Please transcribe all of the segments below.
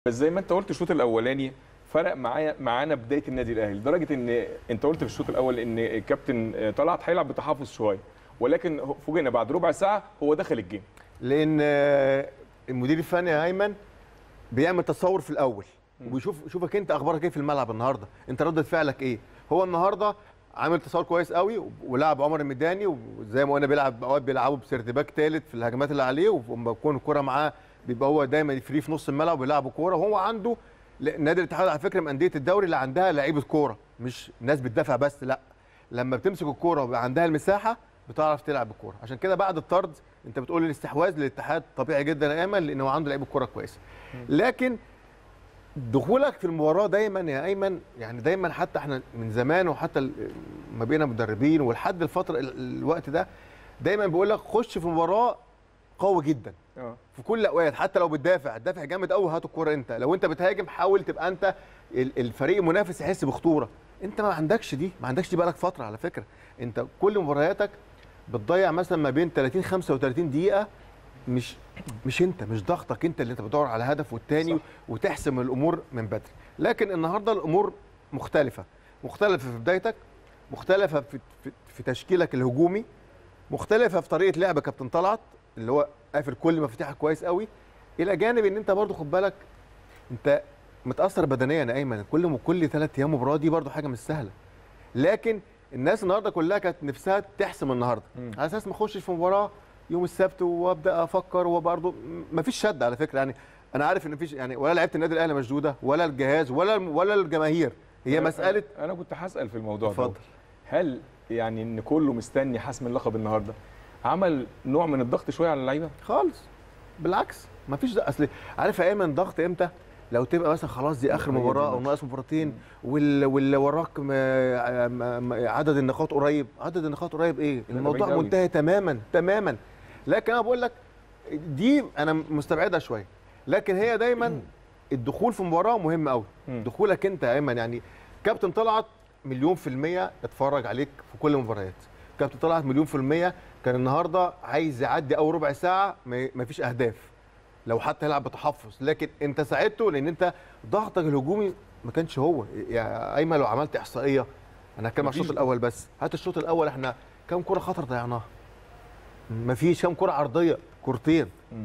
بس زي ما انت قلت الشوط الاولاني فرق معايا معانا بدايه النادي الاهلي لدرجه ان انت قلت في الشوط الاول ان الكابتن طلعت هيلعب بتحفظ شويه ولكن فوجئنا بعد ربع ساعه هو دخل الجيم لان آه، المدير الفني يا ايمن بيعمل تصور في الاول وبيشوف شوفك انت اخبارك ايه في الملعب النهارده انت ردة فعلك ايه هو النهارده عامل تصور كويس قوي ولعب عمر الميداني وزي ما قلنا بيلعب اوقات بيلعبوا بسيرتباك ثالث في الهجمات اللي عليه ولما تكون الكره معاه بيبقى هو دايما فري في نص الملعب وبيلعبوا كوره وهو عنده ل- نادي الاتحاد على فكره من انديه الدوري اللي عندها لعيبه كوره مش ناس بتدافع بس لا لما بتمسك الكوره ويبقى عندها المساحه بتعرف تلعب الكوره عشان كده بعد الطرد انت بتقول الاستحواذ للاتحاد طبيعي جدا يا ايمن لانه عنده لعيبه كوره كويسه لكن دخولك في المباراه دايما يا ايمن يعني دايما حتى احنا من زمان وحتى ال- ما بينا مدربين ولحد الفتره ال- الوقت ده دايما بيقول لك خش في مباراه قوي جدا اه في كل الاوقات حتى لو بتدافع تدافع جامد قوي هات الكوره انت لو انت بتهاجم حاول تبقى انت ال- الفريق المنافس يحس بخطوره انت ما عندكش دي ما عندكش دي بقالك فتره على فكره انت كل مبارياتك بتضيع مثلا ما بين 30 35 دقيقه مش مش انت مش ضغطك انت اللي انت بتدور على هدف والتاني صح. وتحسم الامور من بدري لكن النهارده الامور مختلفه مختلفه في بدايتك مختلفه في في, في تشكيلك الهجومي مختلفه في طريقه لعب كابتن طلعت اللي هو قافل كل مفاتيحك كويس قوي الى جانب ان انت برضو خد بالك انت متاثر بدنيا يا ايمن كل كل ثلاث ايام مباراه دي برضو حاجه مش سهله لكن الناس النهارده كلها كانت نفسها تحسم النهارده مم. على اساس ما اخشش في مباراه يوم السبت وابدا افكر وبرضو ما فيش شد على فكره يعني انا عارف ان مفيش يعني ولا لعيبه النادي الاهلي مشدوده ولا الجهاز ولا ولا الجماهير هي أنا- مساله انا كنت هسال في الموضوع ده اتفضل هل يعني ان كله مستني حسم اللقب النهارده عمل نوع من الضغط شويه على اللعيبه خالص بالعكس ما فيش ده اصل عارف يا ايمن ضغط امتى لو تبقى مثلا خلاص دي اخر هي دي مباراه او الماتش. ناقص مباراتين وال- واللي وراك م- م- م- عدد النقاط قريب عدد النقاط قريب ايه لا، الموضوع بعيد أوي. منتهي تماما تماما لكن انا بقول لك دي انا مستبعدها شويه لكن هي دايما الدخول في مباراه مهم قوي مم. دخولك انت يا ايمن يعني كابتن طلعت مليون في المية اتفرج عليك في كل المباريات كابتن طلعت مليون في المية كان النهاردة عايز يعدي أول ربع ساعة ما ما فيش أهداف لو حتى يلعب بتحفظ لكن أنت ساعدته لأن أنت ضغطك الهجومي ما كانش هو يا أيمن لو عملت إحصائية أنا هتكلم على مفيش الشوط الأول بس هات الشوط الأول إحنا كام كرة خطر ضيعناها ما فيش كام كرة عرضية كورتين مم.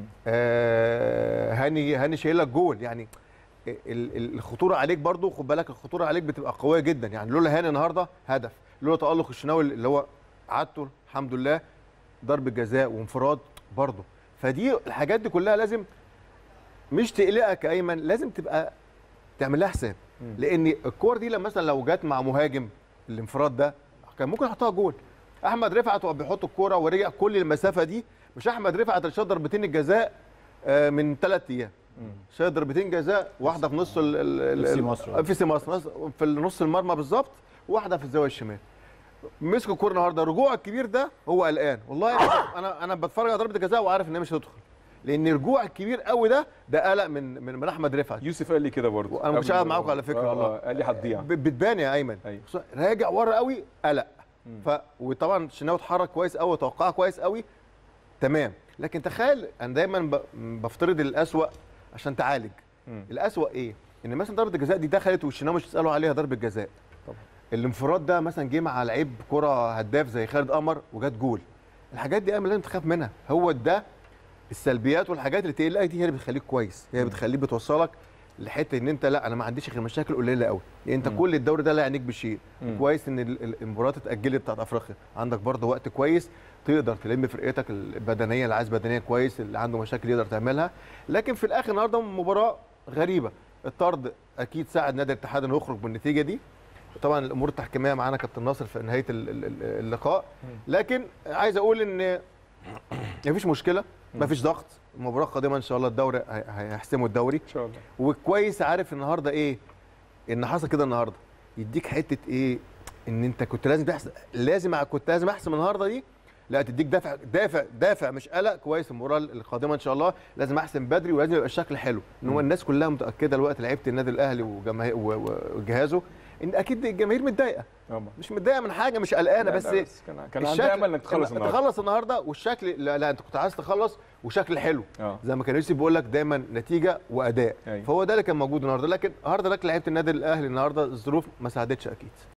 آه، هاني هاني شايل لك جول يعني ال- ال- الخطوره عليك برضو خد بالك الخطوره عليك بتبقى قويه جدا يعني لولا هاني النهارده هدف لولا تالق الشناوي اللي هو عادته الحمد لله ضربه جزاء وانفراد برضو فدي الحاجات دي كلها لازم مش تقلقك يا ايمن لازم تبقى تعمل لها حساب مم. لان الكور دي لما مثلا لو جت مع مهاجم الانفراد ده كان ممكن يحطها جول احمد رفعت وهو بيحط الكوره ورجع كل المسافه دي مش احمد رفعت اللي شاط ضربتين الجزاء آه، من ثلاث ايام مم. شاط ضربتين جزاء واحده في نص ال- ال- في ال- مصر. في سي مصر في نص المرمى بالظبط وواحده في الزاويه الشمال مسك الكوره النهارده رجوع الكبير ده هو قلقان والله انا انا بتفرج على ضربه الجزاء وعارف ان هي مش هتدخل لان الرجوع الكبير قوي ده ده قلق من من, من احمد رفعت يوسف قال لي كده برضه أنا ما كنتش قبل قاعد المباراة. معاكم على فكرة آه، والله. آه، قال لي هتضيع ب- بتبان يا ايمن أيوة. خصوصاً راجع ورا قوي قلق مم. ف وطبعا الشناوي اتحرك كويس قوي توقعها كويس قوي تمام لكن تخيل انا دايما ب... بفترض الاسوأ عشان تعالج مم. الاسوأ ايه ان مثلا ضربه الجزاء دي دخلت والشناوي مش تسالوا عليها ضربه جزاء طبعا. الانفراد ده مثلا جه مع لعيب كره هداف زي خالد قمر وجات جول الحاجات دي ايمن لازم تخاف منها هو ده السلبيات والحاجات اللي تقلقك دي هي اللي بتخليك كويس هي بتخليك بتوصلك لحته ان انت لا انا ما عنديش غير مشاكل قليله قوي يعني انت مم. كل الدوري ده لا يعنيك بشيء مم. كويس ان ال- ال- المباريات اتاجلت بتاعت افريقيا عندك برضه وقت كويس تقدر تلم فرقتك البدنيه اللي عايز بدنيه كويس اللي عنده مشاكل يقدر تعملها لكن في الاخر النهارده مباراه غريبه الطرد اكيد ساعد نادي الاتحاد انه يخرج بالنتيجه دي طبعا الامور التحكيميه معانا كابتن ناصر في نهايه ال- ال- ال- اللقاء لكن عايز اقول ان مفيش مشكله مفيش ضغط المباراه القادمه ان شاء الله الدوري هي- هيحسموا الدوري ان شاء الله وكويس عارف النهارده ايه ان حصل كده النهارده يديك حته ايه ان انت كنت لازم تحسن لازم كنت لازم احسم النهارده دي لا تديك دافع دافع دافع مش قلق كويس المباراه القادمه ان شاء الله لازم احسن بدري ولازم يبقى الشكل حلو ان هو مم. الناس كلها متاكده الوقت لعيبه النادي الاهلي وجماهير و- و- وجهازه ان اكيد الجماهير متضايقه طبعا مش متضايقه من حاجه مش قلقانه لا، بس لا، كان كان عندها امل انك تخلص النهارده تخلص النهارده والشكل لا, لا انت كنت عايز تخلص وشكل حلو اه زي ما كان يوسف بيقول لك دايما نتيجه واداء أيوة. فهو ده اللي كان موجود النهارده لكن النهارده لك لعيبه النادي الاهلي النهارده الظروف ما ساعدتش اكيد